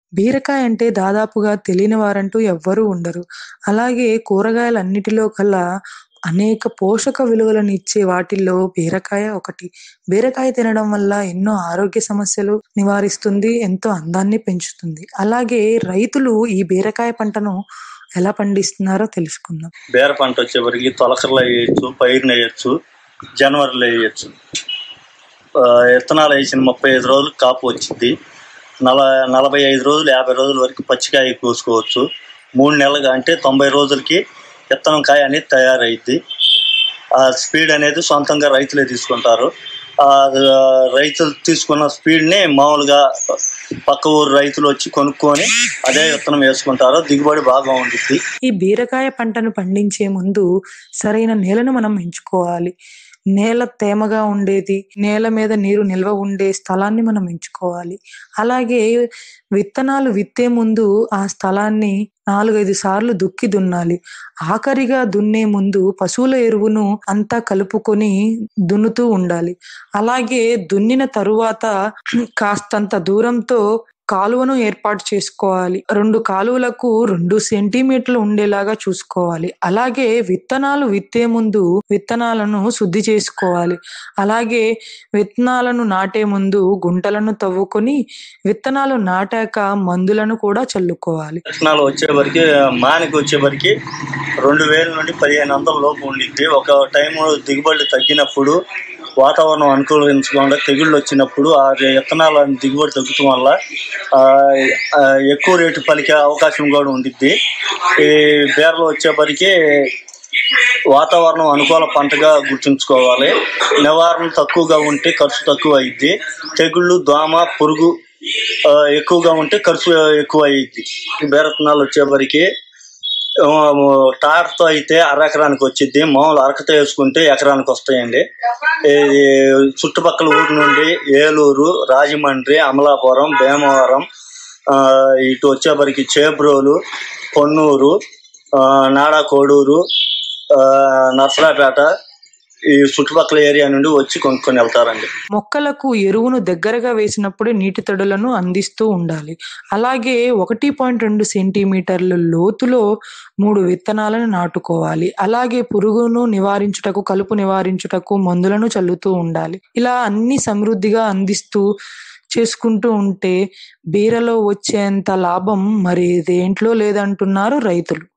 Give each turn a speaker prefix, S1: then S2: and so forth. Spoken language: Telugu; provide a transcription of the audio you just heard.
S1: బీరకాయ అంటే దాదాపుగా తెలియని వారంటూ ఎవ్వరూ ఉండరు. అలాగే కూరగాయలన్నిటిలో కల్లా అనేక పోషక విలువలను ఇచ్చే వాటిల్లో బీరకాయ ఒకటి. బీరకాయ తినడం వల్ల ఎన్నో ఆరోగ్య సమస్యలు నివారిస్తుంది. ఎంతో అందాన్ని పెంచుతుంది. అలాగే రైతులు ఈ బీరకాయ పంటను ఎలా పండిస్తున్నారో తెలుసుకుందాం.
S2: బీర పంట వచ్చేవరికి తొలకరలు వేయచ్చు పైరుని వేయచ్చు జనవరిలో వేయచ్చు విత్తనాలు వేసిన ముప్పై ఐదు రోజులు కాపు వచ్చింది నల నలభై ఐదు రోజులు యాభై రోజుల వరకు పచ్చికాయ కోసుకోవచ్చు మూడు నెలలుగా అంటే తొంభై రోజులకి విత్తనం కాయ అనేది తయారైద్ది ఆ స్పీడ్ అనేది సొంతంగా రైతులే తీసుకుంటారు ఆ రైతులు తీసుకున్న స్పీడ్ని మామూలుగా పక్క ఊరు రైతులు వచ్చి కొనుక్కొని అదే విత్తనం వేసుకుంటారు దిగుబడి బాగా ఉంటుంది
S1: ఈ బీరకాయ పంటను పండించే ముందు సరైన నేలను మనం ఎంచుకోవాలి. నేల తేమగా ఉండేది, నేల మీద నీరు నిల్వ ఉండే స్థలాన్ని మనం ఎంచుకోవాలి. అలాగే విత్తనాలు విత్తే ముందు ఆ స్థలాన్ని 4, 5 సార్లు దుక్కి దున్నాలి. ఆఖరిగా దున్నే ముందు పశువుల ఎరువును అంతా కలుపుకొని దున్నుతూ ఉండాలి. అలాగే దున్నిన తరువాత కాస్తంత దూరంతో కాలువను ఏర్పాటు చేసుకోవాలి. 2 కాలువలకు 2 సెంటీమీటర్లు ఉండేలాగా చూసుకోవాలి. అలాగే విత్తనాలు విత్తే ముందు విత్తనాలను శుద్ధి చేసుకోవాలి. అలాగే విత్తనాలను నాటే ముందు గుంటలను తవ్వుకొని విత్తనాలు నాటాక మందులను కూడా చల్లుకోవాలి.
S2: విత్తనాలు వచ్చేవరికి మానికి వచ్చేవరికి రెండు వేల నుండి పదిహేను వందల లోపు ఉండిద్ది ఒక టైం దిగుబడి తగ్గినప్పుడు వాతావరణం అనుకూలించకుండా తెగుళ్ళు వచ్చినప్పుడు ఆ విత్తనాల దిగుబడి తగ్గటం వల్ల ఆ, ఆ, ఎక్కువ రేటు పలికే అవకాశం కూడా ఉండిద్ది ఈ బీరలు వచ్చేపరికి వాతావరణం అనుకూల పంటగా గుర్తుంచుకోవాలి నివారణ తక్కువగా ఉంటే ఖర్చు తక్కువ అయింది తెగుళ్ళు దోమ పురుగు ఆ, ఎక్కువగా ఉంటే ఖర్చు ఎక్కువ అయ్యిద్ది ఈ బీరత్నాలు వచ్చేవరికి ఆ, టార్తో అయితే అర ఎకరానికి వచ్చింది మామూలు అరకతో వేసుకుంటే ఎకరానికి వస్తాయండి ఇది చుట్టుపక్కల ఊరు నుండి ఏలూరు రాజమండ్రి అమలాపురం భీమవరం ఆ, ఇటు వచ్చేవరికి చేబ్రోలు పొన్నూరు ఆ, నాడా కోడూరు ఆ, నర్సరాపేట ఈ చుట్టుపక్కల ఏరియా నుండి వచ్చి కొనుక్కొని వెళ్తారండి
S1: మొక్కలకు ఎరువును దగ్గరగా వేసినప్పుడే నీటి తడులను అందిస్తూ ఉండాలి. అలాగే 1.2 సెంటీమీటర్ల లోతులో మూడు విత్తనాలను నాటుకోవాలి. అలాగే పురుగును నివారించుటకు, కలుపు నివారించుటకు మందులను చల్లుతూ ఉండాలి. ఇలా అన్ని సమృద్ధిగా అందిస్తూ చేసుకుంటూ ఉంటే బీరలో వచ్చేంత లాభం మరి దేంట్లో లేదంటున్నారు రైతులు.